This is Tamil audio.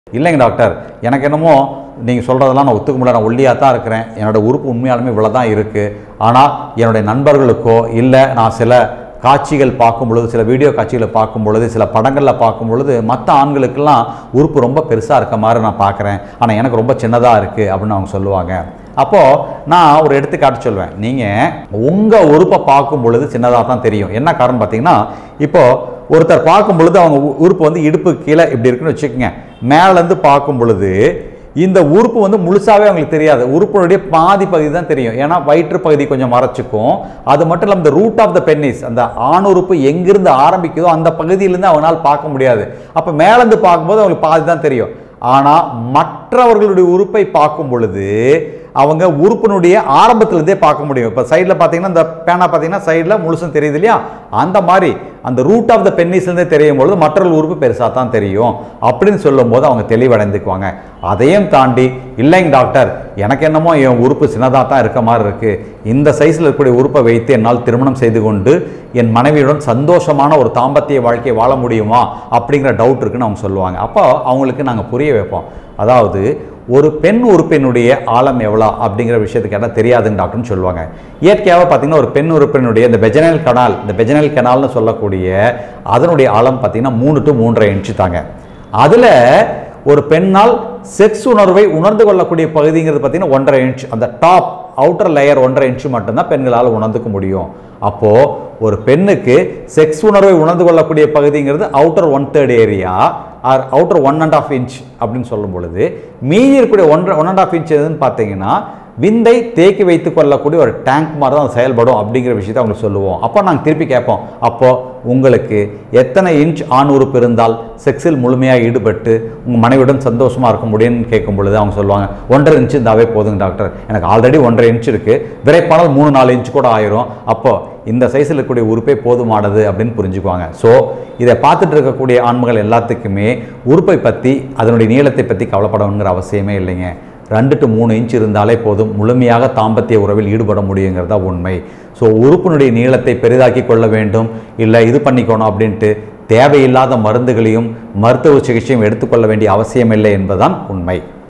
இல்லைங்க டாக்டர் எனக்கு என்னமோ நீங்கள் சொல்கிறதெல்லாம் நான் ஒத்துக்க முடியல நான் ஒல்லியாக தான் இருக்கிறேன் என்னோட உறுப்பு உண்மையாலுமே இவ்வளோ தான் இருக்குது ஆனால் என்னுடைய நண்பர்களுக்கோ இல்லை நான் சில காட்சிகள் பார்க்கும் பொழுது சில வீடியோ காட்சிகளை பார்க்கும் பொழுது சில படங்களில் பார்க்கும் பொழுது மற்ற ஆண்களுக்கெல்லாம் உறுப்பு ரொம்ப பெருசாக இருக்க மாதிரி நான் பார்க்குறேன் ஆனால் எனக்கு ரொம்ப சின்னதாக இருக்குது அப்படின்னு அவங்க சொல்லுவாங்க அப்போது நான் ஒரு எடுத்துக்காட்டு சொல்வேன் நீங்கள் உங்கள் உறுப்பை பார்க்கும் பொழுது சின்னதாக தான் தெரியும் என்ன காரணம் பார்த்தீங்கன்னா இப்போது ஒருத்தர் பார்க்கும் பொழுது அவங்க உ- உறுப்பு வந்து இடுப்பு கீழே இப்படி இருக்குன்னு வச்சுக்கோங்க மேலேருந்து பார்க்கும் பொழுது இந்த உறுப்பு வந்து முழுசாவே அவங்களுக்கு தெரியாது உறுப்பினுடைய பாதி பகுதி தான் தெரியும் ஏன்னா வயிற்று பகுதி கொஞ்சம் மறைச்சிக்கும் அது மட்டும் இல்லாமல் இந்த ரூட் ஆஃப் த பென்னிஸ் அந்த ஆண் உறுப்பு எங்கிருந்து ஆரம்பிக்குதோ அந்த பகுதியிலேருந்து அவங்களால பார்க்க முடியாது அப்போ மேலேருந்து பார்க்கும்போது அவங்களுக்கு பாதி தான் தெரியும் ஆனால் மற்றவர்களுடைய உறுப்பை பார்க்கும் பொழுது அவங்க உறுப்பினுடைய ஆரம்பத்திலேருந்தே பார்க்க முடியும் இப்போ சைடில் பார்த்தீங்கன்னா இந்த பேனா பார்த்தீங்கன்னா சைடில் முழுசும் தெரியுது இல்லையா அந்த மாதிரி அந்த ரூட் ஆஃப் த பென்னிஸ்லேருந்தே தெரியும் பொழுது மற்றொரு உறுப்பு பெருசாக தான் தெரியும் அப்படின்னு சொல்லும்போது அவங்க தெளிவடைந்துக்குவாங்க அதையும் தாண்டி இல்லைங்க டாக்டர் எனக்கு என்னமோ என் உறுப்பு சின்னதாக தான் இருக்க மாதிரி இருக்குது இந்த சைஸில் இருக்கக்கூடிய உறுப்பை வைத்து என்னால் திருமணம் செய்து கொண்டு என் மனைவியுடன் சந்தோஷமான ஒரு தாம்பத்திய வாழ்க்கையை வாழ முடியுமா அப்படிங்கிற டவுட் இருக்குன்னு அவங்க சொல்லுவாங்க அப்போ அவங்களுக்கு நாங்கள் புரிய வைப்போம் அதாவது ஒரு பெண் உறுப்பினுடைய ஆழம் எவ்வளோ அப்படிங்கிற விஷயத்துக்கு கேட்டால் தெரியாதுங்க டாக்டர்னு சொல்லுவாங்க இயற்கையாக பார்த்தீங்கன்னா ஒரு பெண் உறுப்பினுடைய இந்த வெஜனல் கனால் இந்த வெஜனல் கனால்னு சொல்லக்கூடிய அதனுடைய ஆழம் பார்த்தீங்கன்னா மூணு டு மூன்றரை இன்ச்சு தாங்க அதில் ஒரு பெண்ணால் செக்ஸ் உணர்வை உணர்ந்து கொள்ளக்கூடிய பகுதிங்கிறது பார்த்தீங்கன்னா ஒன்றரை இன்ச் அந்த டாப் அவுட்டர் லேயர் ஒன்றரை இன்ச்சு மட்டும்தான் பெண்களால் உணர்ந்துக்க முடியும் அப்போது ஒரு பெண்ணுக்கு செக்ஸ் உணர்வை உணர்ந்து கொள்ளக்கூடிய பகுதிங்கிறது outer one third area or outer one and half inch அப்படின்னு சொல்லும் பொழுது மீதி இருக்கக்கூடிய ஒன்றரை ஒன் அண்ட் ஆஃப் இன்ச் எதுன்னு பார்த்தீங்கன்னா விந்தை தேக்கி வைத்துக் கொள்ளக்கூடிய ஒரு டேங்க் மாதிரி தான் அது செயல்படும் அப்படிங்கிற விஷயத்தை அவங்களுக்கு சொல்லுவோம் அப்போ நாங்கள் திருப்பி கேட்போம் அப்போ உங்களுக்கு எத்தனை இன்ச் ஆண் உறுப்பு இருந்தால் செக்ஸில் முழுமையாக ஈடுபட்டு உங்கள் மனைவியுடன் சந்தோஷமாக இருக்க முடியும்னு கேட்கும் பொழுது அவங்க சொல்லுவாங்க ஒன்றரை இன்ச் இருந்தாவே போதுங்க டாக்டர் எனக்கு ஆல்ரெடி ஒன்றரை இன்ச் இருக்குது விரைப்பானால் மூணு நாலு இன்ச் கூட ஆயிரும் அப்போ இந்த சைஸில் இருக்கக்கூடிய உறுப்பே போதுமானது அப்படின்னு புரிஞ்சுக்குவாங்க ஸோ இதை பார்த்துட்டு இருக்கக்கூடிய ஆண்மகள் எல்லாத்துக்குமே உறுப்பை பற்றி அதனுடைய நீளத்தை பற்றி கவலைப்படணுங்கிற அவசியமே இல்லைங்க ரெண்டு டு மூணு இன்ச் இருந்தாலே போதும் முழுமையாக தாம்பத்திய உறவில் ஈடுபட முடியுங்கிறதா உண்மை ஸோ உறுப்பினுடைய நீளத்தை பெரிதாக்கி கொள்ள வேண்டும் இல்லை இது பண்ணிக்கணும் அப்படின்ட்டு தேவையில்லாத மருந்துகளையும் மருத்துவ சிகிச்சையும் எடுத்துக்கொள்ள வேண்டிய அவசியமில்லை என்பதுதான் உண்மை